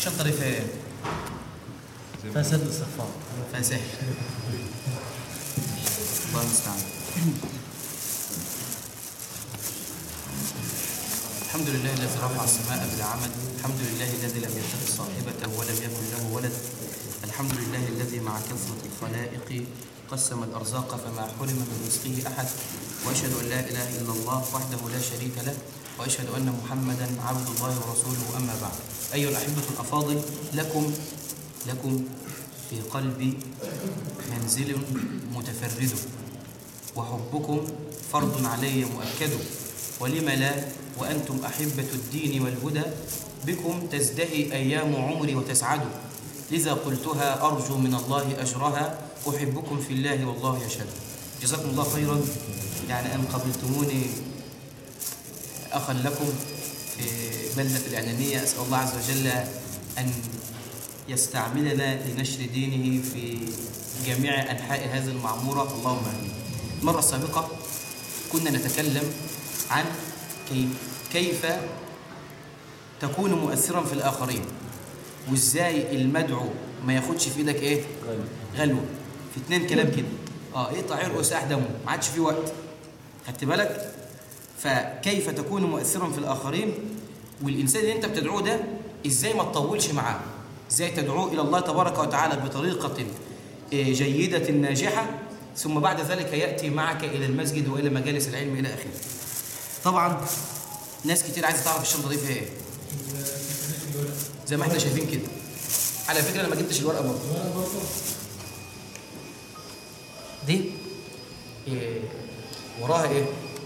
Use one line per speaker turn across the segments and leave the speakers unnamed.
الشنطه دي فين
فسد الصفار
فسهل الله المستعان الحمد لله الذي رفع السماء بلا عمد الحمد لله الذي لم يتخذ صاحبة ولم يكن له ولد الحمد لله الذي مع كثرة الخلائق قسم الأرزاق فما حرم من رزقه أحد وأشهد أن لا إله إلا الله وحده لا شريك له وأشهد أن محمدا عبد الله ورسوله أما بعد أيها الأحبة الأفاضل لكم لكم في قلبي منزل متفرد وحبكم فرض علي مؤكد ولم لا وأنتم أحبة الدين والهدى بكم تزدهي أيام عمري وتسعد لذا قلتها أرجو من الله أجرها أحبكم في الله والله يشهد جزاكم الله خيرا يعني أن قبلتموني أخا لكم في بلدة الإعلانية أسأل الله عز وجل أن يستعملنا لنشر دينه في جميع أنحاء هذه المعمورة اللهم آمين المرة السابقة كنا نتكلم عن كي كيف تكون مؤثرا في الآخرين وإزاي المدعو ما ياخدش في إيدك إيه غلوة في اتنين كلام كده اه اقطع عرقه ساح دمه ما عادش في وقت خدت بالك فكيف تكون مؤثرا في الآخرين والإنسان اللي أنت بتدعوه ده إزاي ما تطولش معاه إزاي تدعوه إلى الله تبارك وتعالى بطريقة آه، جيدة ناجحة ثم بعد ذلك يأتي معك إلى المسجد وإلى مجالس العلم إلى آخره طبعا ناس كتير عايزة تعرف الشنطة دي فيها إيه زي ما احنا شايفين كده على فكرة أنا ما جبتش الورقة برضه دي إيه وراها إيه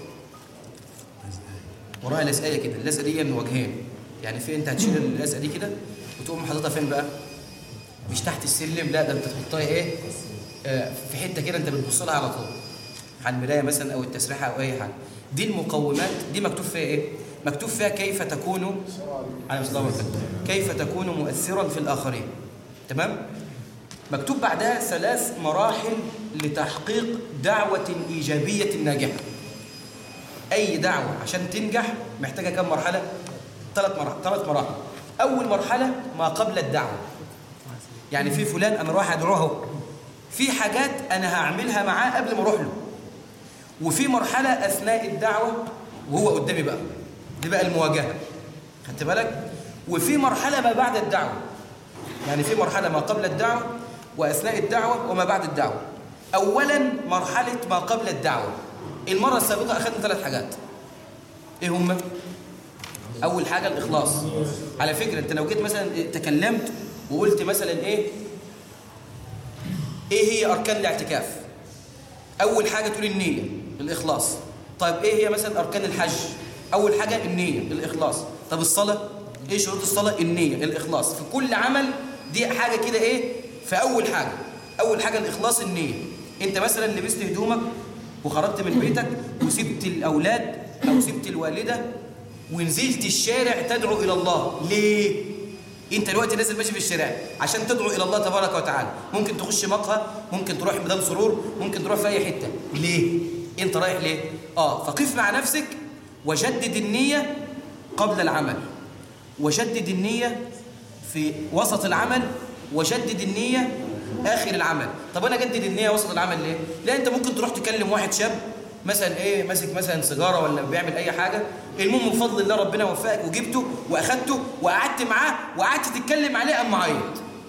وراها لزقايه كده اللزقه دي من وجهين يعني في انت هتشيل اللزقه دي كده وتقوم حاططها فين بقى مش تحت السلم لا ده انت تحطها ايه آه في حته كده انت بتبص لها على طول على المرايه مثلا او التسريحه او اي حاجه دي المقومات دي مكتوب فيها ايه مكتوب فيها كيف تكون على مستوى كيف تكون مؤثرا في الاخرين تمام مكتوب بعدها ثلاث مراحل لتحقيق دعوه ايجابيه ناجحه اي دعوه عشان تنجح محتاجه كم مرحله ثلاث مراحل ثلاث مراحل اول مرحله ما قبل الدعوه يعني في فلان انا رايح ادعوه اهو في حاجات انا هعملها معاه قبل ما اروح له وفي مرحله اثناء الدعوه وهو قدامي بقى دي بقى المواجهه خدت بالك وفي مرحله ما بعد الدعوه يعني في مرحله ما قبل الدعوه واثناء الدعوه وما بعد الدعوه اولا مرحله ما قبل الدعوه المرة السابقة أخذنا ثلاث حاجات إيه هم؟ أول حاجة الإخلاص على فكرة أنت لو جيت مثلا تكلمت وقلت مثلا إيه إيه هي أركان الاعتكاف أول حاجة تقول النية الإخلاص طيب إيه هي مثلا أركان الحج أول حاجة النية الإخلاص طب الصلاة إيه شروط الصلاة النية الإخلاص في كل عمل دي حاجة كده إيه في أول حاجة أول حاجة الإخلاص النية أنت مثلا لبست هدومك وخرجت من بيتك وسبت الأولاد أو سبت الوالدة ونزلت الشارع تدعو إلى الله ليه؟ أنت دلوقتي نازل ماشي في الشارع عشان تدعو إلى الله تبارك وتعالى ممكن تخش مقهى ممكن تروح ميدان سرور ممكن تروح في أي حتة ليه؟ أنت رايح ليه؟ آه فقف مع نفسك وجدد النية قبل العمل وجدد النية في وسط العمل وجدد النية اخر العمل طب انا اجدد النيه وسط العمل ليه لا انت ممكن تروح تكلم واحد شاب مثلا ايه ماسك مثلا سيجاره ولا بيعمل اي حاجه المهم بفضل الله ربنا وفقك وجبته واخدته وقعدت معاه وقعدت تتكلم عليه قام معيط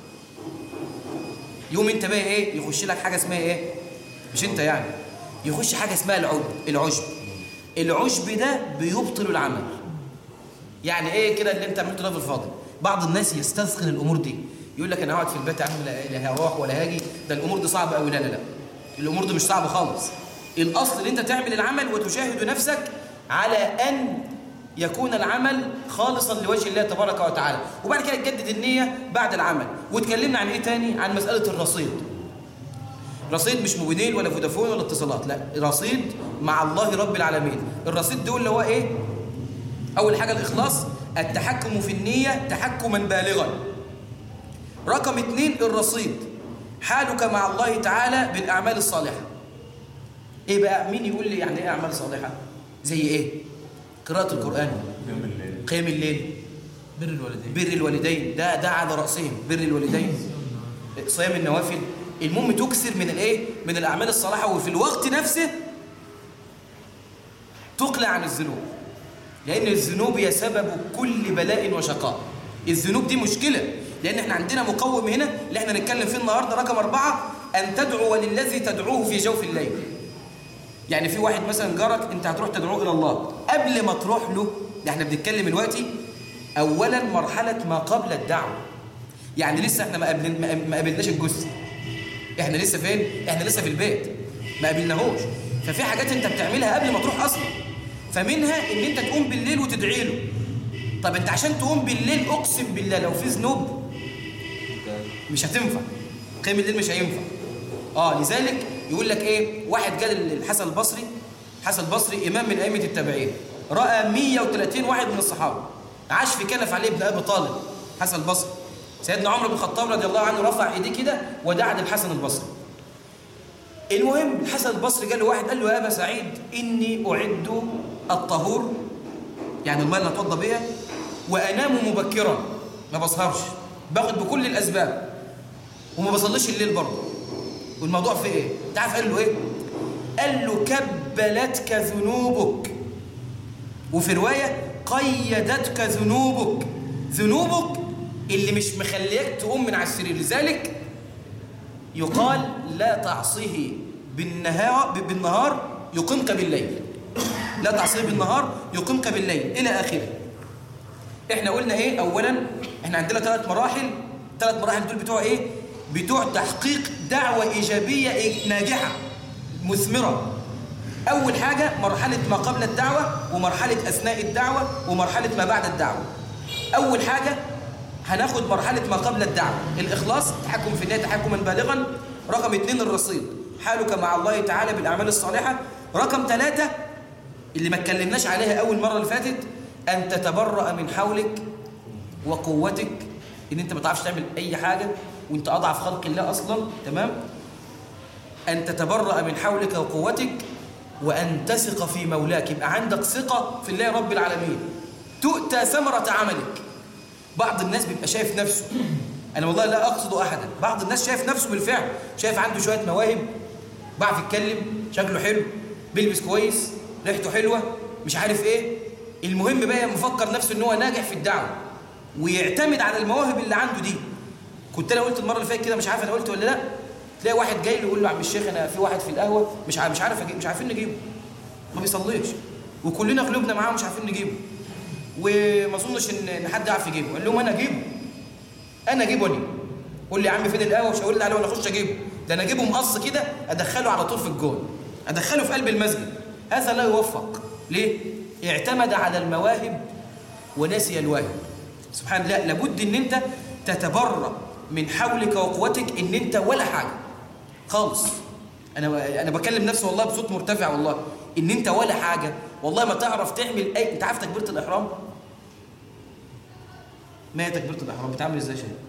يوم انت بقى ايه يخش لك حاجه اسمها ايه مش انت يعني يخش حاجه اسمها العجب العجب العجب ده بيبطل العمل يعني ايه كده اللي انت عملته ده في الفاضل بعض الناس يستثقل الامور دي يقول لك انا هقعد في البيت يا عم لا هروح ولا هاجي ده الامور دي صعبه قوي لا لا لا الامور دي مش صعبه خالص الاصل ان انت تعمل العمل وتشاهد نفسك على ان يكون العمل خالصا لوجه الله تبارك وتعالى وبعد كده تجدد النيه بعد العمل واتكلمنا عن ايه تاني عن مساله الرصيد رصيد مش موبينيل ولا فودافون ولا اتصالات لا رصيد مع الله رب العالمين الرصيد دول اللي هو ايه اول حاجه الاخلاص التحكم في النيه تحكما بالغا رقم اثنين الرصيد حالك مع الله تعالى بالأعمال الصالحة إيه بقى مين يقول لي يعني إيه أعمال صالحة زي إيه قراءة القرآن قيام الليل
بر الوالدين
بر الوالدين ده ده على رأسهم بر الوالدين صيام النوافل المهم تكثر من الايه من الاعمال الصالحه وفي الوقت نفسه تقلع عن الذنوب لان الذنوب هي سبب كل بلاء وشقاء الذنوب دي مشكله لان احنا عندنا مقوم هنا اللي احنا نتكلم فيه النهارده رقم أربعة ان تدعو للذي تدعوه في جوف الليل يعني في واحد مثلا جارك انت هتروح تدعوه الى الله قبل ما تروح له ده احنا بنتكلم دلوقتي اولا مرحله ما قبل الدعوه يعني لسه احنا ما قابلن- ما- ما قابلناش الجثه احنا لسه فين احنا لسه في البيت ما قابلناهوش ففي حاجات انت بتعملها قبل ما تروح اصلا فمنها ان انت تقوم بالليل وتدعي له طب انت عشان تقوم بالليل اقسم بالله لو في ذنوب مش هتنفع قيام الليل مش هينفع اه لذلك يقول لك ايه واحد جاء الحسن البصري حسن البصري امام من ائمه التابعين راى 130 واحد من الصحابه عاش في كنف علي بن ابي طالب حسن البصري سيدنا عمر بن الخطاب رضي الله عنه رفع ايديه كده ودعا للحسن البصري المهم الحسن البصري قال له واحد قال له يا ابا سعيد اني اعد الطهور يعني الماء اللي اتوضى بيها وانام مبكرا ما بسهرش باخد بكل الاسباب وما بصليش الليل برضه والموضوع في ايه انت عارف قال له ايه قال له كبلتك ذنوبك وفي روايه قيدتك ذنوبك ذنوبك اللي مش مخليك تقوم من على السرير لذلك يقال لا تعصيه بالنهار بالنهار يقيمك بالليل لا تعصيه بالنهار يقيمك بالليل الى اخره احنا قلنا ايه اولا احنا عندنا ثلاث مراحل ثلاث مراحل دول بتوع ايه بتوع تحقيق دعوه ايجابيه إيه؟ ناجحه مثمره اول حاجه مرحله ما قبل الدعوه ومرحله اثناء الدعوه ومرحله ما بعد الدعوه اول حاجه هناخد مرحله ما قبل الدعوه الاخلاص تحكم في النيه تحكما بالغا رقم اثنين الرصيد حالك مع الله تعالى بالاعمال الصالحه رقم ثلاثة اللي ما اتكلمناش عليها اول مره اللي فاتت ان تتبرأ من حولك وقوتك ان انت ما تعرفش تعمل اي حاجه وانت اضعف خلق الله اصلا تمام ان تتبرأ من حولك وقوتك وان تثق في مولاك يبقى عندك ثقه في الله رب العالمين تؤتى ثمره عملك بعض الناس بيبقى شايف نفسه انا والله لا اقصد احدا بعض الناس شايف نفسه بالفعل شايف عنده شويه مواهب بعرف يتكلم شكله حلو بيلبس كويس ريحته حلوه مش عارف ايه المهم بقى مفكر نفسه ان هو ناجح في الدعوه ويعتمد على المواهب اللي عنده دي كنت انا قلت المره اللي فاتت كده مش عارف انا قلت ولا لا تلاقي واحد جاي له يقول له عم الشيخ انا في واحد في القهوه مش عارف مش عارف أجيب مش عارفين نجيبه ما بيصليش وكلنا قلوبنا معاه مش عارفين نجيبه وما اظنش ان إن حد يعرف يجيبه قال لهم انا اجيبه انا اجيبه انا قول لي يا عم فين القهوه مش هقول لي عليه ولا اخش اجيبه ده انا اجيبه مقص كده ادخله على طول في الجون ادخله في قلب المسجد هذا لا يوفق ليه اعتمد على المواهب ونسي الواهب سبحان الله لابد ان انت تتبرأ من حولك وقوتك ان انت ولا حاجه خالص انا انا بكلم نفسي والله بصوت مرتفع والله ان انت ولا حاجه والله ما تعرف تعمل اي انت عارف تكبيره الاحرام ما هي تكبيره الاحرام بتعمل ازاي شيء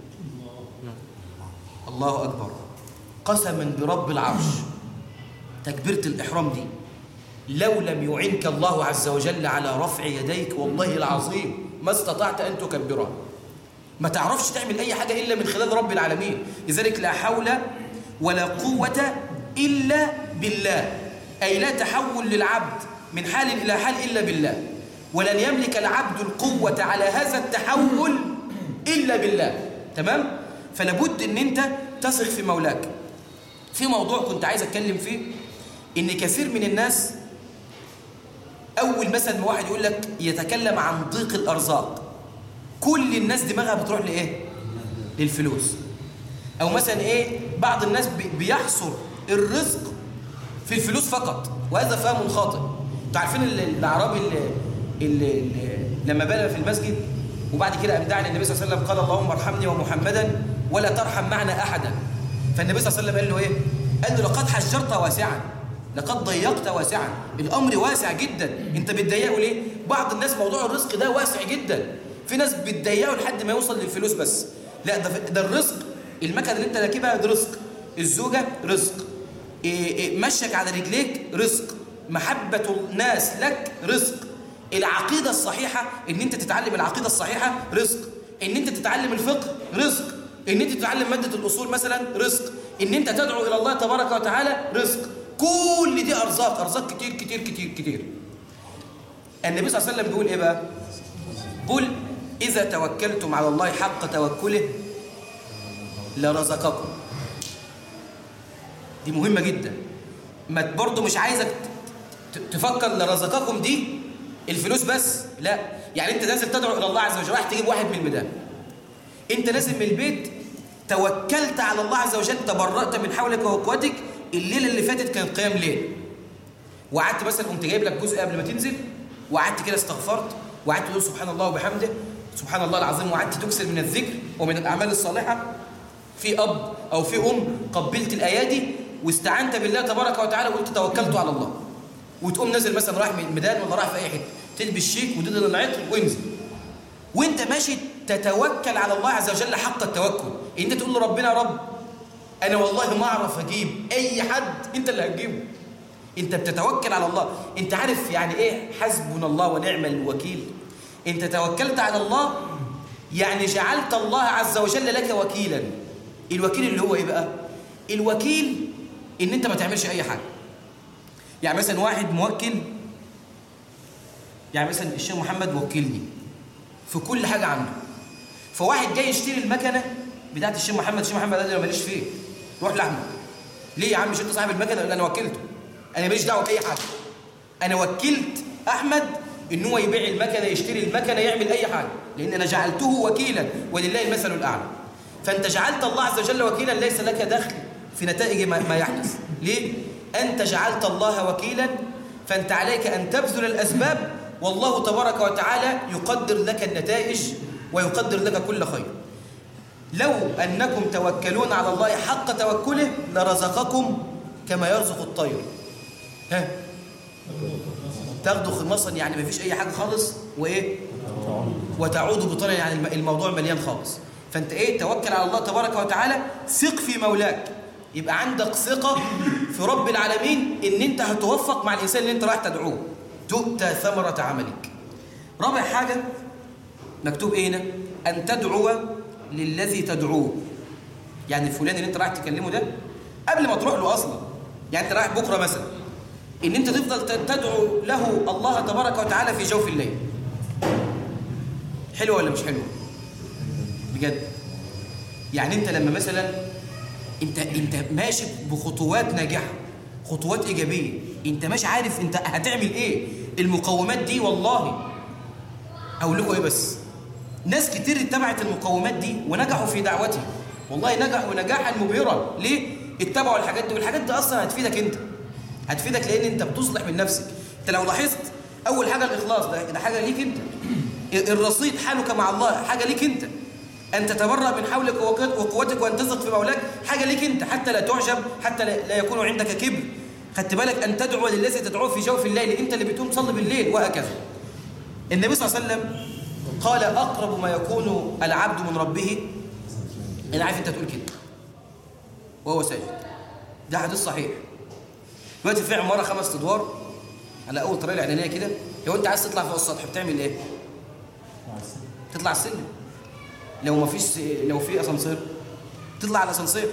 الله اكبر قسما برب العرش تكبيره الاحرام دي لو لم يعنك الله عز وجل على رفع يديك والله العظيم ما استطعت ان تكبرها ما تعرفش تعمل اي حاجه الا من خلال رب العالمين لذلك لا حول ولا قوه الا بالله اي لا تحول للعبد من حال الى حال الا بالله ولن يملك العبد القوه على هذا التحول الا بالله تمام فلابد ان انت تثق في مولاك في موضوع كنت عايز اتكلم فيه ان كثير من الناس اول مثلا ما واحد يقول لك يتكلم عن ضيق الارزاق كل الناس دماغها بتروح لايه للفلوس او مثلا ايه بعض الناس بي- بيحصر الرزق في الفلوس فقط وهذا فهم خاطئ انتوا عارفين ال- الاعرابي اللي, اللي, اللي لما بلغ في المسجد وبعد كده قام دعا للنبي صلى الله عليه وسلم قال اللهم ارحمني ومحمدا ولا ترحم معنا احدا فالنبي صلى الله عليه وسلم قال له ايه قال له لقد حجرت واسعا لقد ضيقت واسعا الامر واسع جدا انت بتضيقه ليه بعض الناس موضوع الرزق ده واسع جدا في ناس بتضيقه لحد ما يوصل للفلوس بس لا ده ده الرزق المكنه اللي انت راكبها ده رزق الزوجه رزق إيه إيه مشيك على رجليك رزق محبه الناس لك رزق العقيدة الصحيحة ان انت تتعلم العقيدة الصحيحة رزق ان انت تتعلم الفقه رزق ان انت تتعلم مادة الاصول مثلا رزق ان انت تدعو الى الله تبارك وتعالى رزق كل دي ارزاق ارزاق كتير كتير كتير كتير النبي صلى الله عليه وسلم بيقول ايه بقى قل اذا توكلتم على الله حق توكله لرزقكم دي مهمة جدا ما برضه مش عايزك ت- تفكر لرزقكم دي الفلوس بس لا يعني انت نازل تدعو الى الله عز وجل رايح تجيب واحد من الميدان انت نازل من البيت توكلت على الله عز وجل تبرأت من حولك وقوتك الليله اللي فاتت كان قيام ليل وقعدت مثلا قمت جايب لك جزء قبل ما تنزل وقعدت كده استغفرت وقعدت تقول سبحان الله وبحمده سبحان الله العظيم وقعدت تكسر من الذكر ومن الاعمال الصالحه في اب او في ام قبلت الايادي واستعنت بالله تبارك وتعالى وقلت توكلت على الله وتقوم نازل مثلا رايح من الميدان ولا رايح في اي حته تلبس شيك وتدل العطر وانزل وانت ماشي تتوكل على الله عز وجل حق التوكل انت تقول لربنا يا رب انا والله ما اعرف اجيب اي حد انت اللي هتجيبه انت بتتوكل على الله انت عارف يعني ايه حسبنا الله ونعم الوكيل انت توكلت على الله يعني جعلت الله عز وجل لك وكيلا الوكيل اللي هو ايه بقى الوكيل ان انت ما تعملش اي حاجه يعني مثلا واحد موكل يعني مثلا الشيخ محمد وكلني في كل حاجه عنده فواحد جاي يشتري المكنه بتاعت الشيخ محمد الشيخ محمد قال لي انا ماليش فيه روح لاحمد ليه يا عم مش انت صاحب المكنه قال انا وكلته انا ماليش دعوه باي حاجه انا وكلت احمد ان هو يبيع المكنه يشتري المكنه يعمل اي حاجه لان انا جعلته وكيلا ولله المثل الاعلى فانت جعلت الله عز وجل وكيلا ليس لك دخل في نتائج ما ما يحدث ليه انت جعلت الله وكيلا فانت عليك ان تبذل الاسباب والله تبارك وتعالى يقدر لك النتائج ويقدر لك كل خير لو انكم توكلون على الله حق توكله لرزقكم كما يرزق الطير ها تاخدوا خماصا يعني ما فيش اي حاجه خالص وايه وتعود بطنا يعني الم- الموضوع مليان خالص فانت ايه توكل على الله تبارك وتعالى ثق في مولاك يبقى عندك ثقه في رب العالمين ان انت هتوفق مع الانسان اللي انت رايح تدعوه تؤتى ثمره عملك رابع حاجه مكتوب ايه هنا ان تدعو للذي تدعوه يعني الفلان اللي انت رايح تكلمه ده قبل ما تروح له اصلا يعني انت رايح بكره مثلا ان انت تفضل ت- تدعو له الله تبارك وتعالى في جوف الليل حلوه ولا مش حلوه بجد يعني انت لما مثلا انت انت ماشي بخطوات ناجحه خطوات ايجابيه انت مش عارف انت هتعمل ايه المقومات دي والله اقول لكم ايه بس ناس كتير اتبعت المقومات دي ونجحوا في دعوتي والله نجحوا نجاحا مبهرا ليه اتبعوا الحاجات دي والحاجات دي اصلا هتفيدك انت هتفيدك لان انت بتصلح من نفسك انت لو لاحظت اول حاجه الاخلاص ده, ده حاجه ليك انت الرصيد حالك مع الله حاجه ليك انت ان تتبرأ من حولك وقوت- وقوتك وان تثق في مولاك حاجه ليك انت حتى لا تعجب حتى لا لا يكون عندك كبر خدت بالك ان تدعو للذي تدعوه في جوف الليل انت اللي بتقوم تصلي بالليل وهكذا النبي صلى الله عليه وسلم قال اقرب ما يكون العبد من ربه انا عارف انت تقول كده وهو ساجد ده حديث صحيح دلوقتي في عماره خمس ادوار على اول طريقه الاعلانيه كده لو انت عايز تطلع فوق السطح بتعمل ايه تطلع السلم لو ما فيش لو في اسانسير تطلع على الاسانسير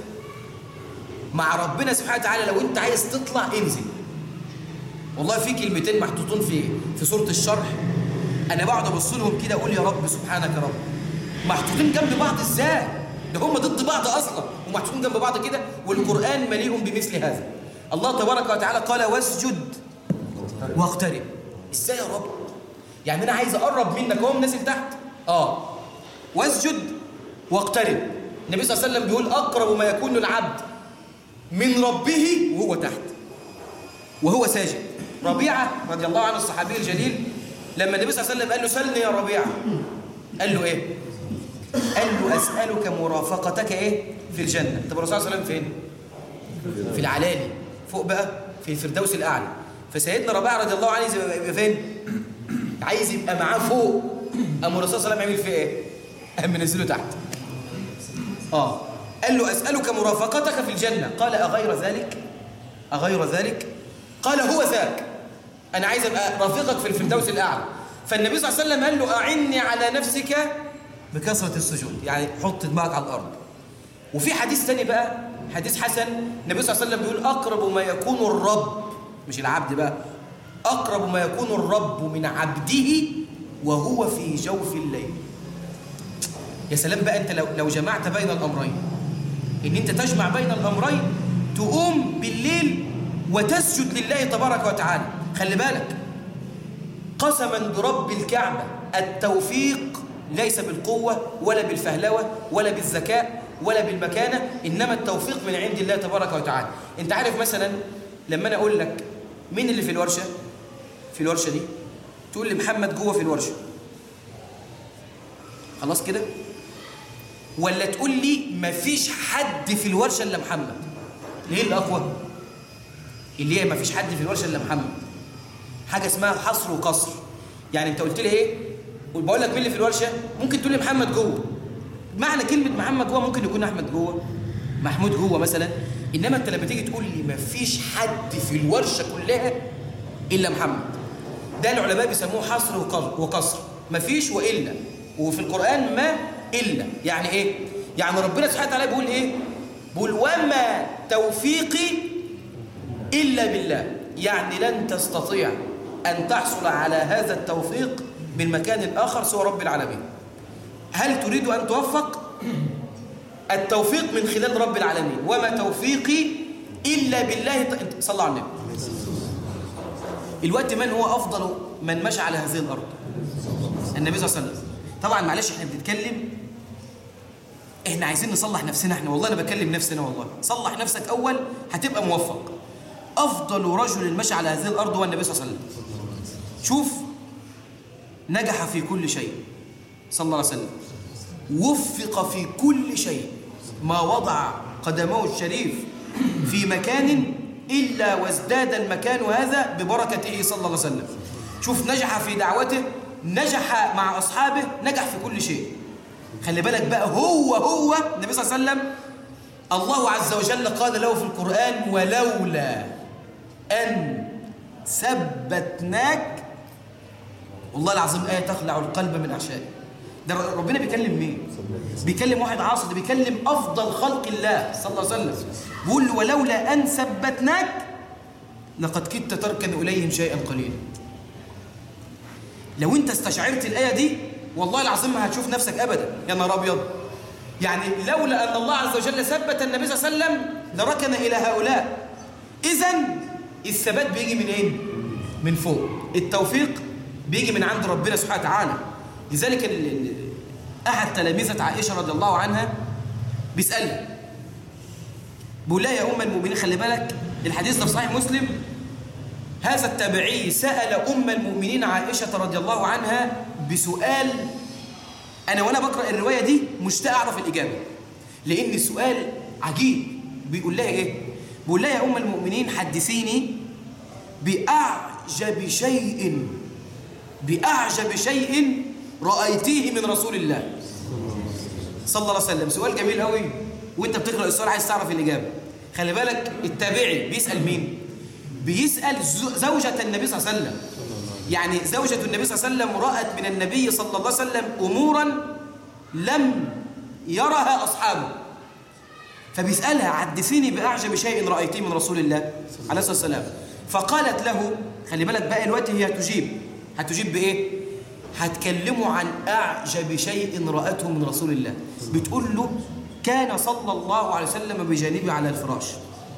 مع ربنا سبحانه وتعالى لو انت عايز تطلع انزل والله في كلمتين محطوطين في في سوره الشرح انا بقعد ابص لهم كده اقول يا رب سبحانك يا رب محطوطين جنب بعض ازاي ده هم ضد بعض اصلا ومحطوطين جنب بعض كده والقران مليء بمثل هذا الله تبارك وتعالى قال واسجد واقترب ازاي يا رب يعني انا عايز اقرب منك وهو نازل تحت اه واسجد واقترب النبي صلى الله عليه وسلم بيقول اقرب ما يكون العبد من ربه وهو تحت وهو ساجد ربيعه رضي الله عنه الصحابي الجليل لما النبي صلى الله عليه وسلم قال له سلني يا ربيعه قال له ايه قال له اسالك مرافقتك ايه في الجنه طب الرسول صلى الله عليه وسلم فين في العلالي فوق بقى في الفردوس الاعلى فسيدنا ربيعه رضي الله عنه عايز يبقى فين عايز يبقى معاه فوق قام الرسول صلى الله عليه وسلم يعمل فيه ايه قام منزله تحت اه قال له اسالك مرافقتك في الجنه قال اغير ذلك اغير ذلك قال هو ذاك انا عايز ابقى رفيقك في الفردوس الاعلى فالنبي صلى الله عليه وسلم قال له أعني على نفسك بكثرة السجود يعني حط دماغك على الأرض وفي حديث تاني بقى حديث حسن النبي صلى الله عليه وسلم بيقول أقرب ما يكون الرب مش العبد بقى أقرب ما يكون الرب من عبده وهو في جوف الليل يا سلام بقى أنت لو, لو جمعت بين الأمرين إن أنت تجمع بين الأمرين تقوم بالليل وتسجد لله تبارك وتعالى خلي بالك قسما برب الكعبة التوفيق ليس بالقوة ولا بالفهلوة ولا بالذكاء ولا بالمكانة إنما التوفيق من عند الله تبارك وتعالى أنت عارف مثلا لما أنا أقول لك مين اللي في الورشة في الورشة دي تقول لي محمد جوه في الورشة خلاص كده ولا تقول لي مفيش حد في الورشة إلا محمد ليه الأقوى اللي هي مفيش حد في الورشة إلا محمد حاجة اسمها حصر وقصر يعني انت قلت لي ايه بقول لك مين اللي في الورشة ممكن تقول لي محمد جوه معنى كلمة محمد جوه ممكن يكون أحمد جوه محمود جوه مثلا إنما أنت لما تيجي تقول لي مفيش حد في الورشة كلها إلا محمد ده العلماء بيسموه حصر وقصر مفيش وإلا وفي القرآن ما إلا يعني إيه؟ يعني ربنا سبحانه وتعالى بيقول إيه؟ بيقول وما توفيقي إلا بالله يعني لن تستطيع أن تحصل على هذا التوفيق من مكان آخر سوى رب العالمين هل تريد أن توفق؟ التوفيق من خلال رب العالمين وما توفيقي إلا بالله صلى على النبي الوقت من هو أفضل من مشى على هذه الأرض النبي صلى الله عليه وسلم طبعا معلش احنا بنتكلم احنا عايزين نصلح نفسنا احنا والله انا بكلم نفسنا والله صلح نفسك اول هتبقى موفق افضل رجل مشى على هذه الارض هو النبي صلى الله عليه وسلم شوف نجح في كل شيء صلى الله عليه وسلم وفق في كل شيء ما وضع قدمه الشريف في مكان إلا وازداد المكان هذا ببركته صلى الله عليه وسلم شوف نجح في دعوته نجح مع أصحابه نجح في كل شيء خلي بالك بقى هو هو النبي صلى الله عليه وسلم الله عز وجل قال له في القرآن ولولا أن ثبتناك والله العظيم آية تخلع القلب من أعشائه ده ربنا بيكلم مين بيكلم واحد عاصي ده بيكلم أفضل خلق الله صلى الله عليه وسلم بيقول ولولا أن ثبتناك لقد كدت تركن إليهم شيئا قليلا لو أنت استشعرت الآية دي والله العظيم ما هتشوف نفسك أبدا يا نهار أبيض يعني لولا أن الله عز وجل ثبت النبي صلى الله عليه وسلم لركن إلى هؤلاء إذا الثبات بيجي من إيه؟ من فوق التوفيق بيجي من عند ربنا سبحانه وتعالى لذلك أحد تلاميذة عائشة رضي الله عنها بيسألها بيقول لها يا أم المؤمنين خلي بالك الحديث ده في صحيح مسلم هذا التابعي سأل أم المؤمنين عائشة رضي الله عنها بسؤال أنا وأنا بقرأ الرواية دي مشتاق أعرف الإجابة لأن السؤال عجيب بيقول لها إيه؟ بيقول لها يا أم المؤمنين حدثيني بأعجب شيء بأعجب شيء رأيتيه من رسول الله صلى الله عليه وسلم سؤال جميل قوي وانت بتقرأ السؤال عايز تعرف الإجابة خلي بالك التابعي بيسأل مين بيسأل زوجة النبي صلى الله عليه وسلم يعني زوجة النبي صلى الله عليه وسلم رأت من النبي صلى الله عليه وسلم أمورا لم يرها أصحابه فبيسألها حدثيني بأعجب شيء رأيتيه من رسول الله عليه الصلاة والسلام فقالت له خلي بالك بقى الوقت هي هتجيب هتجيب بإيه؟ هتكلمه عن أعجب شيء رأته من رسول الله بتقول له كان صلى الله عليه وسلم بجانبي على الفراش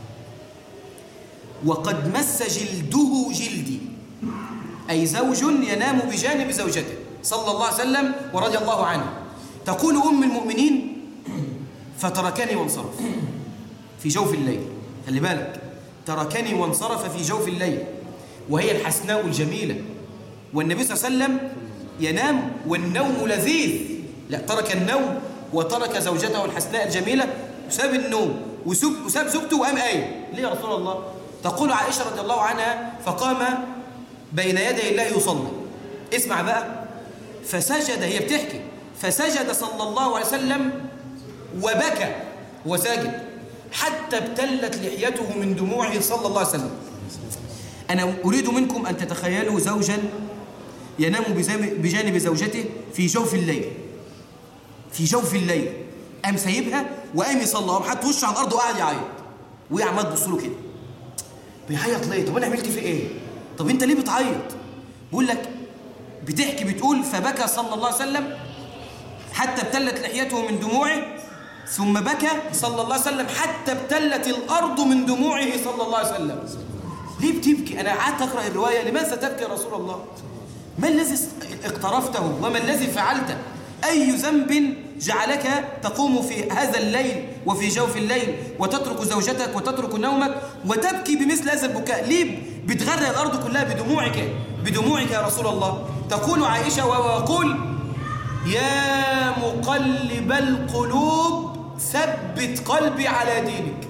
وقد مس جلده جلدي أي زوج ينام بجانب زوجته صلى الله عليه وسلم ورضي الله عنه تقول أم المؤمنين فتركني وانصرف في جوف الليل خلي بالك تركني وانصرف في جوف الليل وهي الحسناء الجميلة والنبي صلى الله عليه وسلم ينام والنوم لذيذ لا ترك النوم وترك زوجته الحسناء الجميلة وساب النوم وساب زوجته وقام قايم ليه يا رسول الله تقول عائشة رضي الله عنها فقام بين يدي الله يصلي اسمع بقى فسجد هي بتحكي فسجد صلى الله عليه وسلم وبكى وساجد حتى ابتلت لحيته من دموعه صلى الله عليه وسلم أنا أريد منكم أن تتخيلوا زوجا ينام بزام- بجانب زوجته في جوف الليل في جوف الليل قام سايبها وقام يصلي قام حاطط وشه على الارض وقاعد يعيط وهي عمال تبص له كده بيعيط ليه طب انا عملت فيه ايه طب انت ليه بتعيط بيقول لك بتحكي بتقول فبكى صلى الله عليه وسلم حتى ابتلت لحيته من دموعه ثم بكى صلى الله عليه وسلم حتى ابتلت الارض من دموعه صلى الله عليه وسلم ليه بتبكي انا قعدت اقرا الروايه لماذا تبكي يا رسول الله ما الذي اقترفته وما الذي فعلته اي ذنب جعلك تقوم في هذا الليل وفي جوف الليل وتترك زوجتك وتترك نومك وتبكي بمثل هذا البكاء ليه بتغرق الارض كلها بدموعك بدموعك يا رسول الله تقول عائشه ويقول يا مقلب القلوب ثبت قلبي على دينك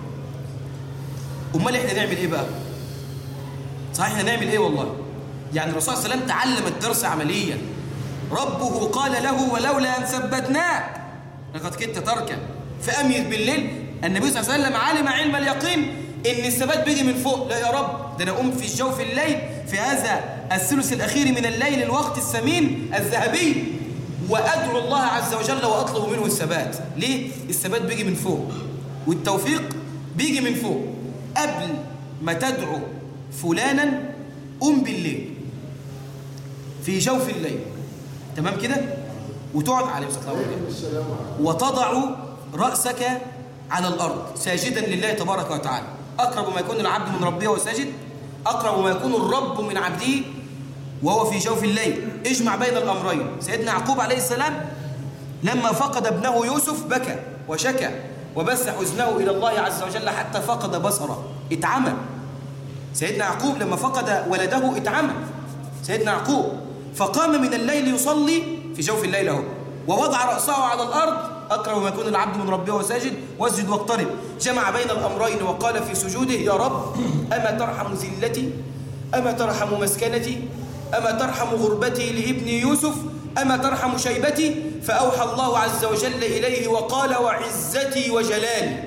امال احنا نعمل ايه بقى صحيح احنا نعمل ايه والله يعني الرسول صلى الله عليه وسلم تعلم الدرس عمليا ربه قال له ولولا ان ثبتناك لقد كدت تركا فاميت بالليل النبي صلى الله عليه وسلم علم علم اليقين ان الثبات بيجي من فوق لا يا رب ده انا اقوم في جوف الليل في هذا الثلث الاخير من الليل الوقت الثمين الذهبي وادعو الله عز وجل واطلب منه الثبات ليه الثبات بيجي من فوق والتوفيق بيجي من فوق قبل ما تدعو فلانا قم بالليل في جوف الليل تمام كده وتقعد عليه الصلاه والسلام وتضع راسك على الارض ساجدا لله تبارك وتعالى اقرب ما يكون العبد من ربه وهو ساجد اقرب ما يكون الرب من عبده وهو في جوف الليل اجمع بين الامرين سيدنا يعقوب عليه السلام لما فقد ابنه يوسف بكى وشكى وبث حزنه الى الله عز وجل حتى فقد بصره اتعمى سيدنا يعقوب لما فقد ولده اتعمى سيدنا يعقوب فقام من الليل يصلي في جوف الليل اهو ووضع رأسه على الأرض أقرب ما يكون العبد من ربه وهو ساجد واسجد واقترب جمع بين الأمرين وقال في سجوده يا رب أما ترحم ذلتي أما ترحم مسكنتي أما ترحم غربتي لابني يوسف أما ترحم شيبتي فأوحى الله عز وجل إليه وقال وعزتي وجلالي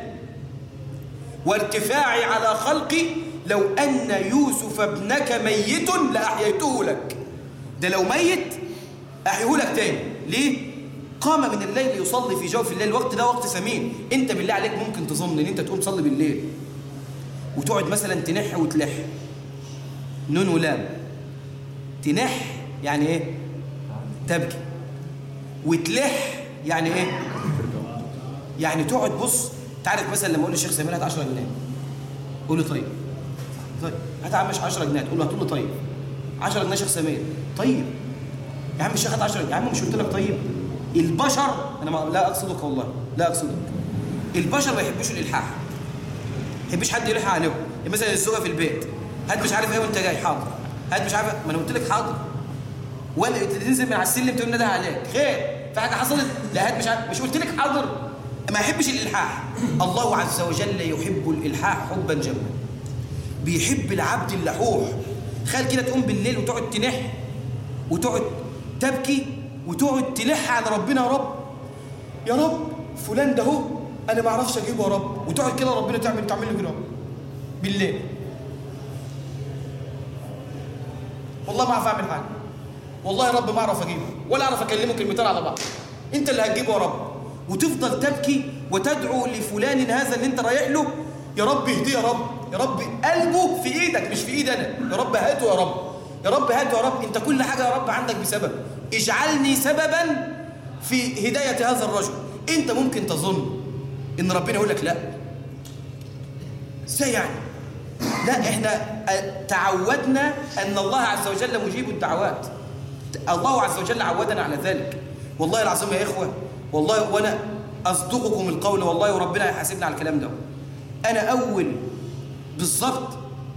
وارتفاعي على خلقي لو أن يوسف ابنك ميت لأحييته لك ده لو ميت أحيه لك تاني ليه؟ قام من الليل يصلي في جوف الليل الوقت ده وقت ثمين انت بالله عليك ممكن تظن ان انت تقوم تصلي بالليل وتقعد مثلا تنح وتلح نون ولام تنح يعني ايه تبكي وتلح يعني ايه يعني تقعد بص تعرف مثلا لما اقول للشيخ سمير هات 10 جنيه قول له طيب طيب هات يا عم مش 10 جنيه تقول له هتقول له طيب 10 جنيه شيخ سمير طيب يا عم الشيخ هات 10 يا عم مش قلت لك طيب البشر انا ما لا اقصدك والله لا اقصدك البشر ما يحبوش الالحاح ما يحبش حد يلح عليهم مثلا الزوجه في البيت هات مش عارف ايه وانت جاي حاضر هات مش عارف ما انا قلت لك حاضر ولا تنزل من على السلم تقول ندى عليك خير في حاجه حصلت لا هات مش عارف مش قلت لك حاضر ما يحبش الالحاح الله عز وجل يحب الالحاح حبا جما بيحب العبد اللحوح تخيل كده تقوم بالليل وتقعد تنح وتقعد تبكي وتقعد تلح على ربنا يا رب يا رب فلان ده هو انا ما اعرفش اجيبه يا رب وتقعد كده ربنا تعمل تعمل له كده بالليل والله ما اعرف اعمل حاجه والله يا رب ما اعرف اجيبه ولا اعرف اكلمه كلمتين على بعض انت اللي هتجيبه يا رب وتفضل تبكي وتدعو لفلان هذا اللي انت رايح له يا رب اهديه يا رب يا رب قلبه في ايدك مش في ايد انا يا رب هاته يا رب يا رب هاته يا رب انت كل حاجه يا رب عندك بسبب اجعلني سببا في هدايه هذا الرجل انت ممكن تظن ان ربنا يقول لك لا ازاي يعني لا احنا تعودنا ان الله عز وجل مجيب الدعوات الله عز وجل عودنا على ذلك والله العظيم يا اخوه والله وانا اصدقكم القول والله وربنا هيحاسبنا على الكلام ده انا اول بالظبط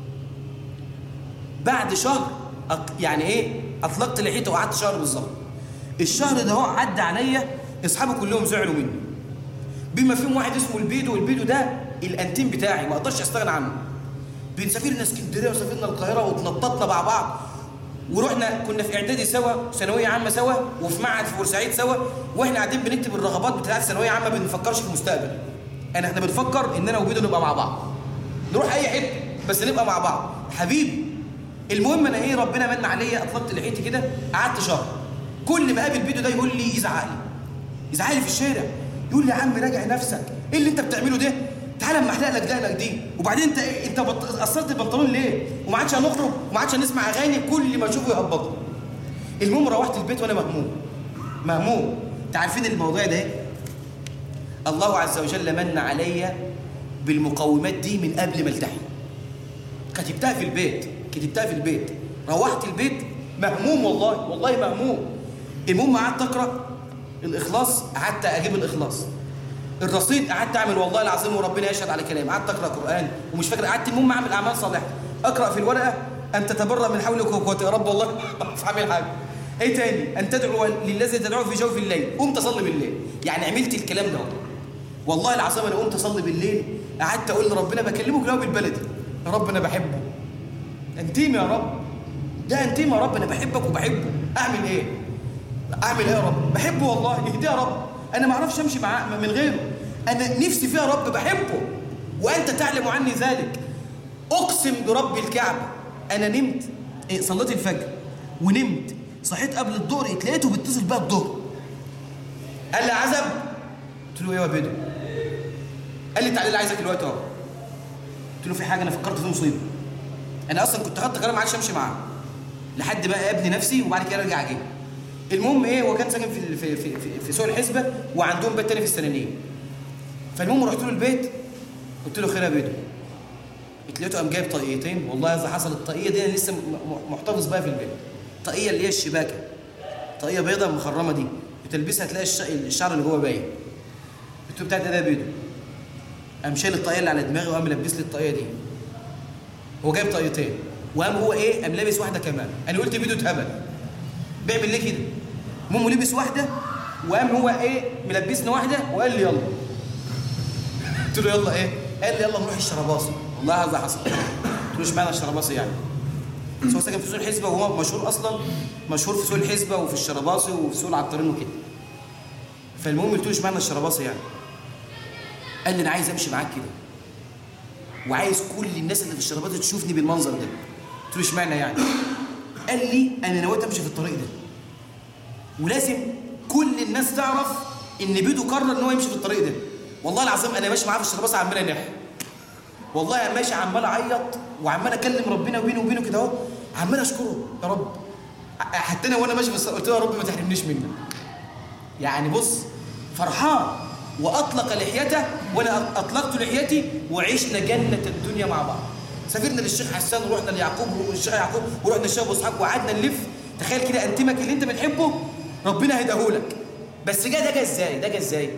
بعد شهر يعني ايه اطلقت لحيته وقعدت شهر بالظبط الشهر ده هو عدى عليا اصحابي كلهم زعلوا مني بما فيهم واحد اسمه البيدو والبيدو ده الانتيم بتاعي ما اقدرش استغنى عنه بنسافرنا اسكندريه وسافرنا القاهره وتنططنا مع بعض ورحنا كنا في اعدادي سوا ثانويه عامه سوا وفي معهد في بورسعيد سوا واحنا قاعدين بنكتب الرغبات بتاعت ثانويه عامه ما بنفكرش في المستقبل انا احنا بنفكر ان انا وبيدو نبقى مع بعض نروح اي حته بس نبقى مع بعض حبيبي
المهم انا ايه ربنا من عليا اطلقت لحيتي كده قعدت شهر كل ما قابل بيدو ده يقول لي يزعق لي يزعق لي في الشارع يقول لي يا عم راجع نفسك ايه اللي انت بتعمله ده تعالى اما احلق لك دقنك دي وبعدين انت إيه؟ انت بط... قصرت البنطلون ليه وما عادش هنخرج وما عادش هنسمع اغاني كل ما اشوفه يهبطه المهم روحت البيت وانا مهموم مهموم انت عارفين الموضوع ده ايه الله عز وجل من علي بالمقومات دي من قبل ما التحي كتبتها في البيت كتبتها في البيت روحت البيت مهموم والله والله مهموم المهم قعدت اقرا الاخلاص قعدت اجيب الاخلاص الرصيد قعدت اعمل والله العظيم وربنا يشهد على كلامي قعدت اقرا قران ومش فاكر قعدت المهم اعمل اعمال صالحه اقرا في الورقه ان تتبرأ من حولك وقوتك يا رب والله ما بعرف اعمل حاجه ايه تاني ان تدعو للذي تدعوه في جوف الليل قمت اصلي بالليل يعني عملت الكلام ده والله العظيم انا قمت اصلي بالليل قعدت اقول لربنا بكلمه كلام بالبلدي يا رب انا بحبه انتيم يا رب ده انتيم يا رب انا بحبك وبحبه اعمل ايه اعمل ايه يا رب بحبه والله اهديه يا رب انا ما اعرفش امشي معاه من غيره انا نفسي فيه يا رب بحبه وانت تعلم عني ذلك اقسم برب الكعبه انا نمت إيه صليت الفجر ونمت صحيت قبل الظهر لقيته بيتصل بيا الظهر قال لي عزب قلت له ايه يا بدو قال لي تعالى اللي عايزك دلوقتي اهو قلت له في حاجه انا فكرت في مصيبه انا اصلا كنت خدت قرار ما عادش امشي معاه لحد بقى ابني نفسي وبعد كده ارجع اجيب المهم ايه هو كان ساكن في في في في, في سوق الحسبه وعندهم بيت تاني في السنانيه فالمهم رحت له البيت قلت له خير يا بدو لقيته قام جايب طاقيتين والله اذا حصل الطاقيه دي انا لسه محتفظ بيها في البيت الطاقيه اللي هي الشباكه طاقيه بيضاء مخرمه دي بتلبسها تلاقي الشعر اللي جوه باين قلت له بتاعت ده بيدو قام شايل الطاقيه اللي على دماغي وقام لبس لي الطاقيه دي هو جايب طاقيتين وقام هو ايه قام لابس واحده كمان انا قلت بيدو اتهبل بيعمل ليه كده المهم لبس واحده وقام هو ايه ملبسنا واحده وقال لي يلا قلت له يلا ايه قال لي يلا نروح الشرباصي والله هذا حصل قلت له اشمعنى الشرباصي يعني بس هو ساكن في سوق الحسبه وهو مشهور اصلا مشهور في سوق الحسبه وفي الشرباصي وفي سوق العطارين وكده فالمهم قلت له اشمعنى الشرباصي يعني قال لي انا عايز امشي معاك كده وعايز كل الناس اللي في الشربات تشوفني بالمنظر ده قلت له اشمعنى يعني قال لي انا نويت امشي في الطريق ده ولازم كل الناس تعرف ان بيدو قرر ان هو يمشي في الطريق ده والله العظيم انا ماشي معاه في الشرباص عمال انح والله انا ماشي عمال اعيط وعمال اكلم ربنا وبيني وبينه كده اهو عمال اشكره يا رب حتى انا وانا ماشي في قلت له يا رب ما تحرمنيش منك يعني بص فرحان واطلق لحيته وانا اطلقت لحيتي وعشنا جنه الدنيا مع بعض سافرنا للشيخ حسان ورحنا ليعقوب والشيخ يعقوب ورحنا للشيخ ابو اسحاق وقعدنا نلف تخيل كده انتمك اللي انت بتحبه ربنا هيديهولك بس جه ده جه ازاي ده جه ازاي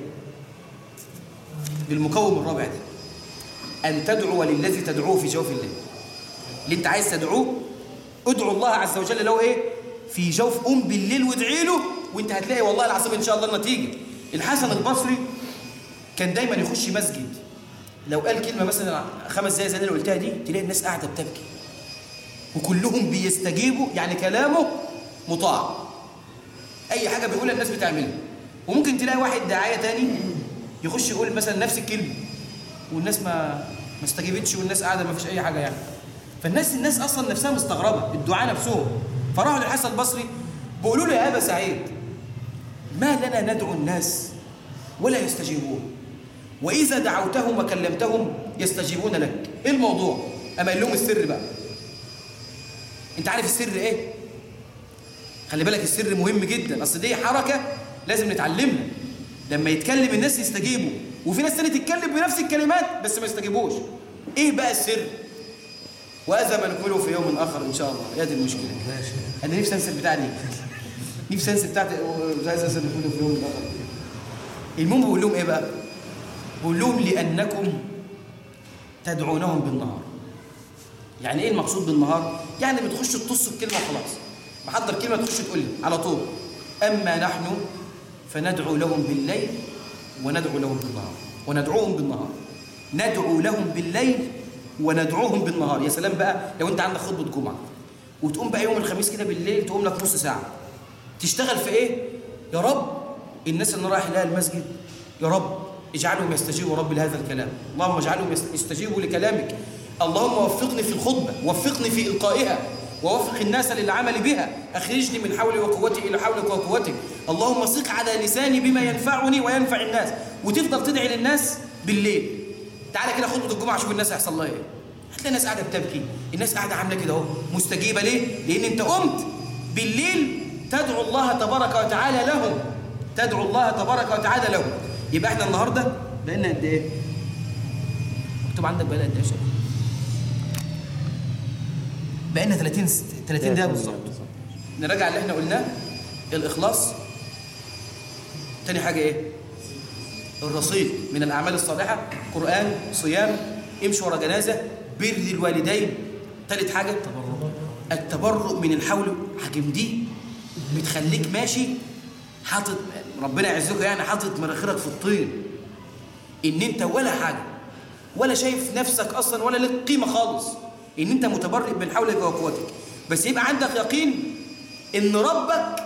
بالمقوم الرابع ده ان تدعو للذي تدعوه في جوف الليل اللي انت عايز تدعوه ادعو الله عز وجل له ايه في جوف ام بالليل وادعي له وانت هتلاقي والله العظيم ان شاء الله النتيجه الحسن البصري كان دايما يخش مسجد لو قال كلمه مثلا خمس دقايق زي اللي قلتها دي تلاقي الناس قاعده بتبكي وكلهم بيستجيبوا يعني كلامه مطاع اي حاجه بيقولها الناس بتعملها وممكن تلاقي واحد داعيه تاني يخش يقول مثلا نفس الكلمه والناس ما ما استجابتش والناس قاعده ما فيش اي حاجه يعني فالناس الناس اصلا نفسها مستغربه الدعاء نفسهم فراحوا للحسن البصري بيقولوا له يا ابا سعيد ما لنا ندعو الناس ولا يستجيبون واذا دعوتهم وكلمتهم يستجيبون لك ايه الموضوع اما قال لهم السر بقى انت عارف السر ايه خلي بالك السر مهم جدا اصل دي حركه لازم نتعلمها لما يتكلم الناس يستجيبوا وفي ناس تانية تتكلم بنفس الكلمات بس ما يستجيبوش ايه بقى السر وهذا ما نكمله في يوم اخر ان شاء الله هي دي المشكله انا نفسي انسى البتاع دي نفسي انسى بتاعتي مش عايز انسى نكمله في يوم اخر المهم بقول لهم ايه بقى بقول لهم لانكم تدعونهم بالنهار يعني ايه المقصود بالنهار يعني بتخش تطص الكلمه وخلاص محضر كلمه تخش تقول لي على طول اما نحن فندعو لهم بالليل وندعو لهم بالنهار وندعوهم بالنهار ندعو لهم بالليل وندعوهم بالنهار يا سلام بقى لو انت عندك خطبه جمعه وتقوم بقى يوم الخميس كده بالليل تقوم لك نص ساعه تشتغل في ايه يا رب الناس اللي رايح لها المسجد يا رب اجعلهم يستجيبوا رب لهذا الكلام اللهم اجعلهم يستجيبوا لكلامك اللهم وفقني في الخطبه وفقني في القائها ووفق الناس للعمل بها أخرجني من حولي وقوتي إلى حولك وقوتك اللهم صق على لساني بما ينفعني وينفع الناس وتفضل تدعي للناس بالليل تعالى كده خطبة الجمعة شوف الناس هيحصل لها ايه هتلاقي الناس قاعدة بتبكي الناس قاعدة عاملة كده اهو مستجيبة ليه؟ لأن أنت قمت بالليل تدعو الله تبارك وتعالى لهم تدعو الله تبارك وتعالى لهم يبقى احنا النهارده بقينا قد ايه؟ مكتوب عندك بقينا قد ايه يا شباب؟ بقينا 30 س- 30 دقيقة بالظبط نراجع اللي احنا قلناه الإخلاص تاني حاجة ايه؟ الرصيد من الأعمال الصالحة قرآن صيام امشي ورا جنازة بر الوالدين تالت حاجة التبرؤ من الحول حاجم دي بتخليك ماشي حاطط ربنا يعزكم يعني حاطط مناخيرك في الطين ان انت ولا حاجه ولا شايف نفسك اصلا ولا لك قيمه خالص ان انت متبرئ من حولك وقوتك بس يبقى عندك يقين ان ربك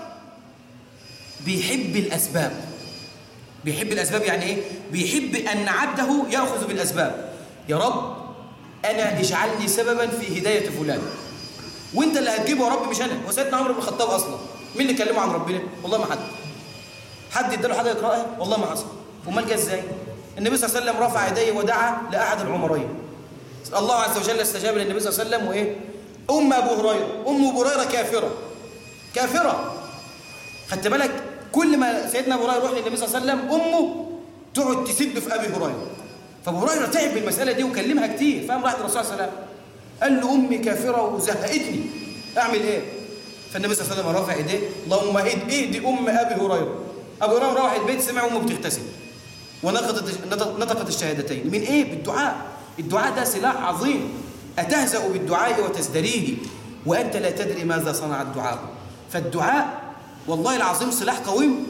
بيحب الاسباب بيحب الاسباب يعني ايه بيحب ان عبده ياخذ بالاسباب يا رب انا اجعلني سببا في هدايه فلان وانت اللي هتجيبه يا رب مش انا وسيدنا عمر بن الخطاب اصلا مين اللي كلمه عن ربنا والله ما حد حد اداله حاجه يقراها والله ما حصل امال جه ازاي النبي صلى الله عليه وسلم رفع يديه ودعا لاحد العمرين الله عز وجل استجاب للنبي صلى الله عليه وسلم وايه ام ابو هريره ام ابو هريره كافره كافره خدت بالك كل ما سيدنا ابو هريره يروح للنبي صلى الله عليه وسلم امه تقعد تسب في ابي هريره فابو هريره تعب من المساله دي وكلمها كتير فقام راح للرسول صلى الله عليه وسلم قال له امي كافره وزهقتني اعمل ايه فالنبي صلى الله عليه وسلم رفع ايديه اللهم اهد اهدي ام ابي هريره ابو هريره روح البيت سمع امه بتغتسل ونطقت نطقت الشهادتين من ايه بالدعاء الدعاء ده سلاح عظيم اتهزأ بالدعاء وتزدريه وانت لا تدري ماذا صنع الدعاء فالدعاء والله العظيم سلاح قويم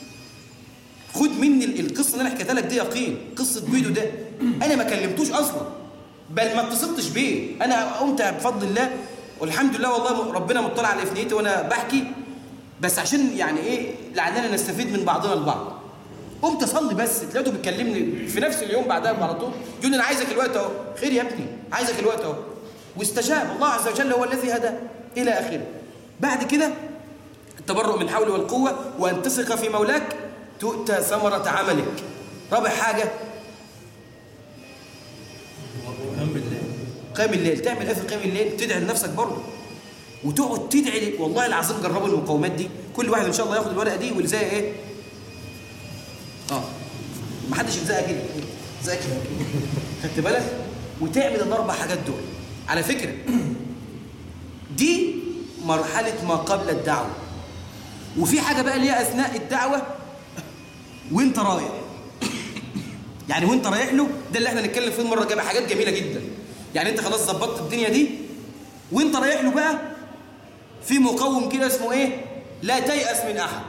خد مني ال- القصه اللي انا حكيتها لك دي يقين قصه بيدو ده انا ما كلمتوش اصلا بل ما اتصلتش بيه انا قمت بفضل الله والحمد لله والله ربنا مطلع على افنيتي وانا بحكي بس عشان يعني ايه لعلنا نستفيد من بعضنا البعض قمت اصلي بس لقيته بيكلمني في نفس اليوم بعدها على طول يقول لي انا عايزك الوقت اهو خير يا ابني عايزك الوقت اهو واستجاب الله عز وجل هو الذي هدى الى اخره بعد كده التبرؤ من الحول والقوه وان تثق في مولاك تؤتى ثمره عملك رابع حاجه قيام الليل تعمل ايه في قيام الليل تدعي لنفسك برضه وتقعد تدعي ل- والله العظيم جربوا المقومات دي كل واحد ان شاء الله ياخد الورقه دي ويلزقها ايه اه ما حدش يلزقها كده زي كده خدت بالك وتعمل الاربع حاجات دول على فكره دي مرحله ما قبل الدعوه وفي حاجه بقى اللي هي اثناء الدعوه وانت رايح يعني وانت رايح له ده اللي احنا نتكلم فيه المره الجايه حاجات جميله جدا يعني انت خلاص ظبطت الدنيا دي وانت رايح له بقى في مقوم كده اسمه ايه لا تيأس من احد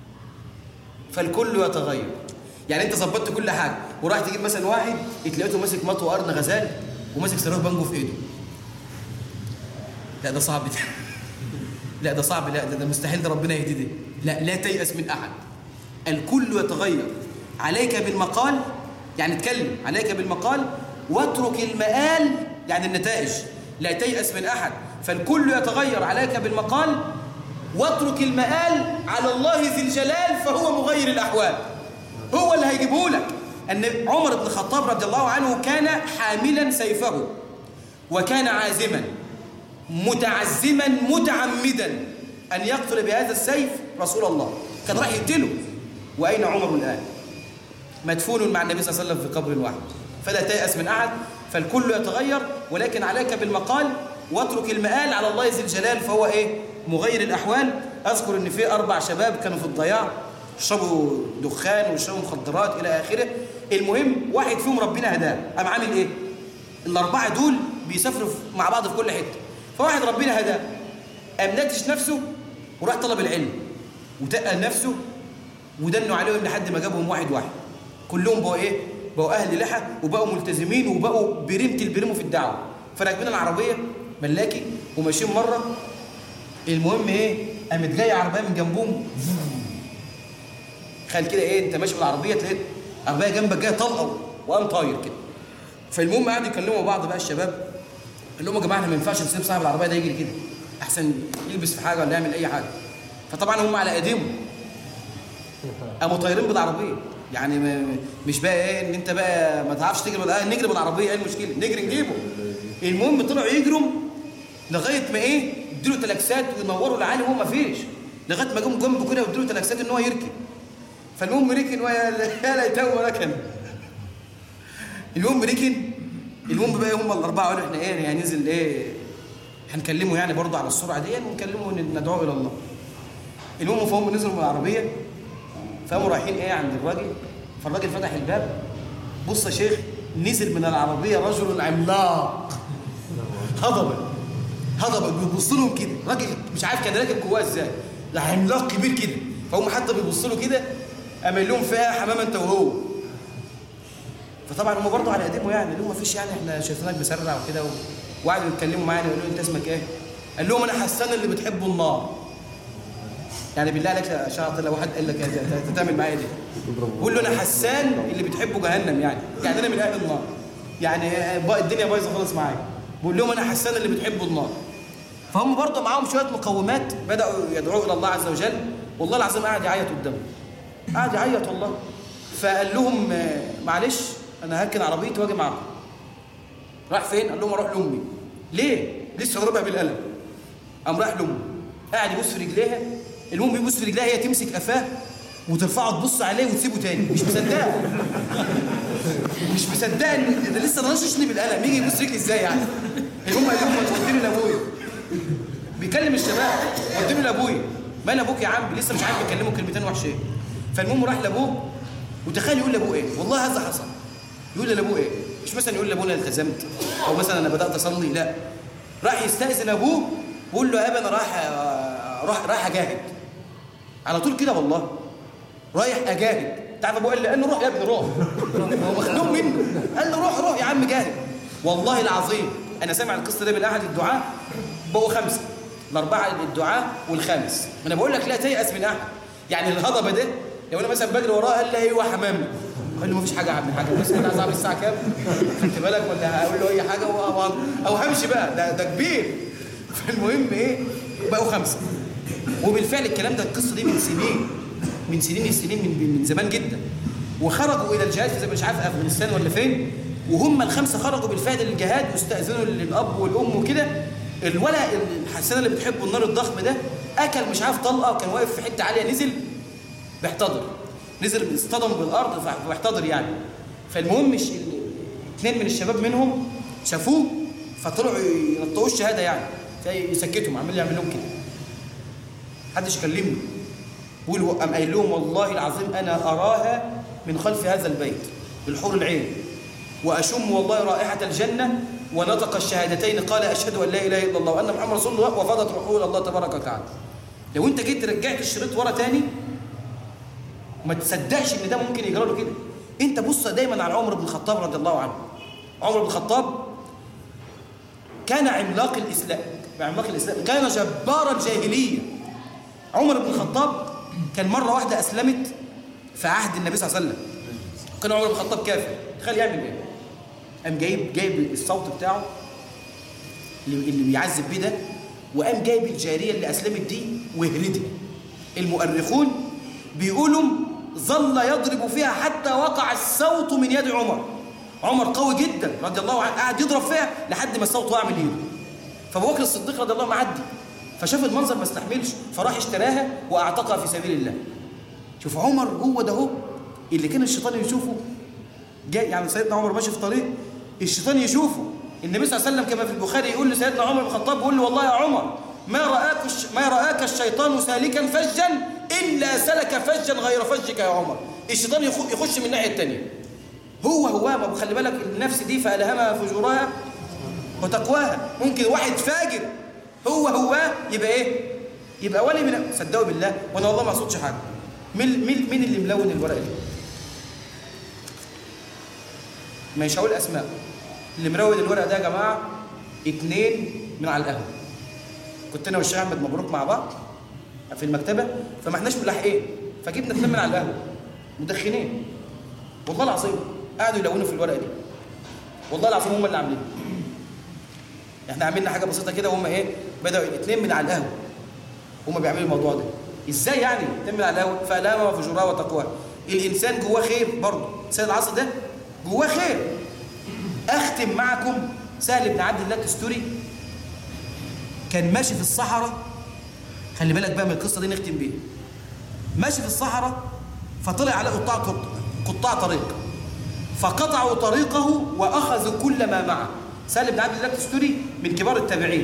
فالكل يتغير يعني انت ظبطت كل حاجه وراح تجيب مثلا واحد تلاقيته ماسك مطوه قرن غزال وماسك صاروخ بانجو في ايده لا ده صعب ده لا ده صعب لا ده, ده مستحيل ده ربنا يهدي ده لا لا تيأس من احد الكل يتغير عليك بالمقال يعني اتكلم عليك بالمقال واترك المآل يعني النتائج لا تيأس من أحد فالكل يتغير عليك بالمقال واترك المآل على الله ذي الجلال فهو مغير الأحوال هو اللي هيجيبه لك أن عمر بن الخطاب رضي الله عنه كان حاملا سيفه وكان عازما متعزما متعمدا أن يقتل بهذا السيف رسول الله كان راح يقتله وأين عمر الآن مدفون مع النبي صلى الله عليه وسلم في قبر واحد فلا تيأس من أحد فالكل يتغير ولكن عليك بالمقال واترك المآل على الله ذي الجلال فهو إيه مغير الأحوال أذكر إن في أربع شباب كانوا في الضياع يشربوا دخان ويشربوا مخدرات إلى آخره المهم واحد فيهم ربنا هداه قام عامل إيه الأربعة دول بيسافروا مع بعض في كل حتة فواحد ربنا هداه قام نتش نفسه وراح طلب العلم وتقل نفسه ودنوا عليهم لحد ما جابهم واحد واحد كلهم بقوا ايه بقوا اهل لحى وبقوا ملتزمين وبقوا بريمة البريمو في الدعوه فراكبين العربيه ملاكي وماشيين مره المهم ايه قامت جايه عربيه من جنبهم خيل كده ايه انت ماشي بالعربيه تلاقي عربيه جنبك جايه طلقه وقام طاير كده فالمهم قعدوا يكلموا بعض بقى الشباب قال لهم يا جماعه احنا ما ينفعش نسيب صاحب العربيه ده يجري كده احسن يلبس في حاجه ولا يعمل اي حاجه فطبعا هم على ايديهم قاموا طايرين بالعربيه يعني ما- مش بقى ايه ان انت بقى ما تعرفش تجري بال- آه نجري بالعربيه ايه المشكله نجري نجيبه المهم طلعوا يجروا لغايه ما ايه ادوا له تلاكسات وينوروا العالي وهو ما فيش لغايه ما جم جنبه كده وادوا له تلاكسات ان هو يركن فالمهم ركن ويا يا ليته ركن المهم ركن المهم بقى هم الاربعه قالوا احنا ايه هننزل ايه هنكلمه يعني برضه على السرعه دي ونكلمه ان ندعوه الى الله المهم فهم نزلوا من العربيه فقاموا رايحين ايه عند الراجل فالراجل فتح الباب بص يا شيخ نزل من العربيه رجل عملاق هضبه هضبه بيبص لهم كده راجل مش عارف كان راكب جواه ازاي ده عملاق كبير كده فهم حتى بيبصوا له كده قام قايل لهم فيها حمام انت وهو فطبعا هم برضه على قديمه يعني قال لهم مفيش يعني احنا شايفينك مسرع وكده و... وقعدوا يتكلموا معانا يقولوا له انت اسمك ايه؟ قال لهم انا حسان اللي بتحبوا النار يعني بالله عليك يا شاطر لو حد قال لك انت أنت تعمل معايا دي قول له انا حسان اللي بتحبه جهنم يعني يعني انا من اهل النار يعني بقى الدنيا بايظه خالص معايا بقول لهم انا حسان اللي بتحبه النار فهم برضه معاهم شويه مقومات بداوا يدعوا الى الله عز وجل والله العظيم قاعد يعيط قدامهم قاعد يعيط والله فقال لهم آه، معلش انا هركن عربيتي واجي معاكم راح فين؟ قال لهم اروح لامي ليه؟ لسه ضربها بالقلم قام راح لامه قاعد يبص في رجليها المهم يبص في رجليها هي تمسك قفاه وترفعه تبص عليه وتسيبه تاني مش مصدقه مش مصدقه ان ده لسه رششني بالقلم يجي يبص رجلي ازاي يعني المهم قال لهم ما توديني لابويا بيكلم الشباب وديني لابويا مال ابوك يا عم لسه مش عارف يكلمه كلمتين وحشين فالمهم راح لابوه وتخيل يقول لابوه ايه والله هذا حصل يقول لابوه ايه مش مثلا يقول لابوه انا التزمت او مثلا انا بدات اصلي لا راح يستاذن ابوه بيقول له يا ابا انا رايح راح رايح اجاهد على طول كده والله رايح اجاهد تعرف ابوه قال لي قال له روح يا ابني روح هو مخنوق منه قال له روح روح يا عم جاهد والله العظيم انا سامع القصه دي من احد الدعاء بقوا خمسه الاربعه الدعاء والخامس انا بقول لك لا تيأس من احد يعني الهضبه ده لو انا مثلا بجري وراه قال لي ايوه حمام قال له مفيش حاجه يا عم حاجه بس انا عايز اعمل الساعه كام خدت بالك ولا هقول له اي حاجه و- و- او همشي بقى ده ده كبير فالمهم ايه بقوا خمسه وبالفعل الكلام ده القصه دي من سنين من سنين السنين من من زمان جدا وخرجوا الى الجهاد في زي مش عارف افغانستان ولا فين وهم الخمسه خرجوا بالفعل للجهاد واستاذنوا للاب والام وكده الولد الحسان اللي بتحبه النار الضخم ده اكل مش عارف طلقه وكان واقف في حته عاليه نزل بيحتضر نزل اصطدم بالارض فبيحتضر يعني فالمهم الش- اثنين من الشباب منهم شافوه فطلعوا ينطقوا الشهاده يعني يسكتهم عمال يعمل لهم كده محدش كلمني بيقول هو- قام قايل لهم والله العظيم انا اراها من خلف هذا البيت بالحور العين واشم والله رائحه الجنه ونطق الشهادتين قال اشهد ان لا اله الا الله وان محمد رسول الله وفاضت روحه الى الله تبارك وتعالى لو انت جيت رجعت الشريط ورا تاني ما تصدقش ان ده ممكن يجرى له كده انت بص دايما على عمر بن الخطاب رضي الله عنه عمر بن الخطاب كان عملاق الاسلام عملاق الاسلام كان جبار الجاهليه عمر بن الخطاب كان مره واحده اسلمت في عهد النبي صلى الله عليه وسلم كان عمر بن الخطاب كافر تخيل يعمل ايه قام جايب جايب الصوت بتاعه اللي اللي بيعذب بيه ده وقام جايب الجاريه اللي اسلمت دي وهردها المؤرخون بيقولوا ظل يضرب فيها حتى وقع الصوت من يد عمر عمر قوي جدا رضي الله عنه قاعد يضرب فيها لحد ما الصوت وقع من ايده فابو بكر الصديق رضي الله عنه معدي فشاف المنظر ما استحملش فراح اشتراها واعتقها في سبيل الله شوف عمر هو ده هو اللي كان الشيطان يشوفه جاي يعني سيدنا عمر ماشي في طريق الشيطان يشوفه النبي صلى الله عليه وسلم كما في البخاري يقول لسيدنا عمر بن الخطاب يقول له والله يا عمر ما رآك الش... ما رآك الشيطان سالكا فجا إلا سلك فجا غير فجك يا عمر الشيطان يخ- يخش من الناحية التانية هو هو ما خلي بالك النفس دي فألهمها فجورها وتقواها ممكن واحد فاجر هو هو يبقى ايه يبقى ولي من صدقوا بالله وانا والله ما اقصدش حاجه مين مين مين اللي ملون الورقه دي مش هقول اسماء اللي مروج الورق ده يا جماعه اتنين من على القهوه كنت انا والشيخ احمد مبروك مع بعض في المكتبه فما احناش ملاحقين فجبنا اتنين من على القهوه مدخنين والله العظيم قعدوا يلونوا في الورقه دي والله العظيم هم اللي عاملين احنا عملنا حاجه بسيطه كده وهم ايه بداوا الاثنين من على القهوه هما بيعملوا الموضوع ده ازاي يعني اتنين من على القهوه فالامه وفجورها وتقواها الانسان جواه خير برضه سيد العصر ده جواه خير اختم معكم سهل بن عبد الله التستوري كان ماشي في الصحراء خلي بالك بقى من القصه دي نختم بيها ماشي في الصحراء فطلع على قطاع طرق قطاع طريق فقطعوا طريقه واخذوا كل ما معه سهل بن عبد الله التستوري من كبار التابعين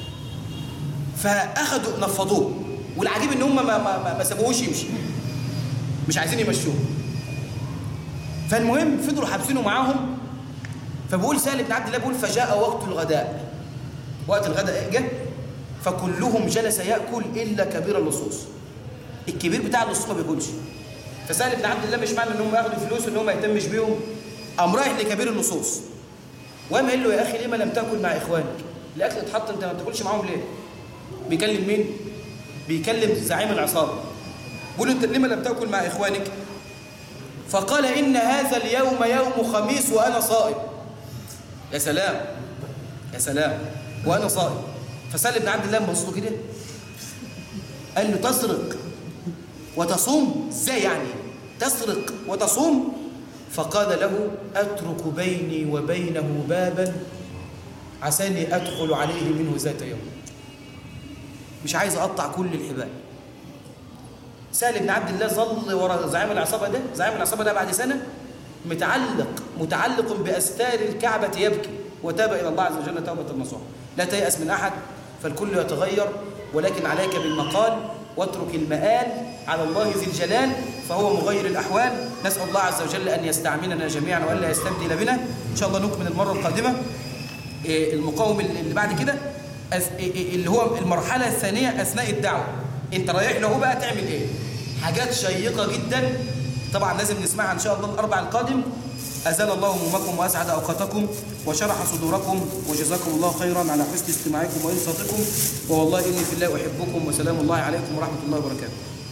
فاخذوا نفضوه والعجيب ان هم ما, ما, ما, ما سابوهوش يمشي مش عايزين يمشوه فالمهم فضلوا حابسينه معاهم فبقول سهل بن عبد الله بيقول فجاء وقت الغداء وقت الغداء جه فكلهم جلس ياكل الا كبير اللصوص الكبير بتاع اللصوص ما بياكلش فسهل بن عبد الله مش معنى ان هم ياخدوا فلوس ان هو ما يهتمش بيهم قام رايح لكبير اللصوص وقام قال له يا اخي ليه ما لم تاكل مع اخوانك الاكل اتحط انت ما بتاكلش معاهم ليه بيكلم مين بيكلم زعيم العصابه بيقول له انت ليه ما لم تاكل مع اخوانك فقال ان هذا اليوم يوم خميس وانا صائم يا سلام يا سلام وانا صائم فسال ابن عبد الله بص له كده قال له تسرق وتصوم ازاي يعني تسرق وتصوم فقال له اترك بيني وبينه بابا عساني ادخل عليه منه ذات يوم مش عايز اقطع كل الحبال سهل بن عبد الله ظل ورا زعيم العصابه ده زعيم العصابه ده بعد سنه متعلق متعلق باستار الكعبه يبكي وتاب الى الله عز وجل توبه نصوحا لا تيأس من احد فالكل يتغير ولكن عليك بالمقال واترك المآل على الله ذي الجلال فهو مغير الأحوال نسأل الله عز وجل أن يستعملنا جميعا وألا يستبدل بنا إن شاء الله نكمل المرة القادمة المقاوم اللي بعد كده اللي هو المرحلة الثانية أثناء الدعوة أنت رايح له بقى تعمل إيه حاجات شيقة جدا طبعا لازم نسمعها إن شاء الله الأربع القادم أزال الله همومكم وأسعد أوقاتكم وشرح صدوركم وجزاكم الله خيرا على حسن استماعكم وإنصاتكم ووالله إني في الله أحبكم وسلام الله عليكم ورحمة الله وبركاته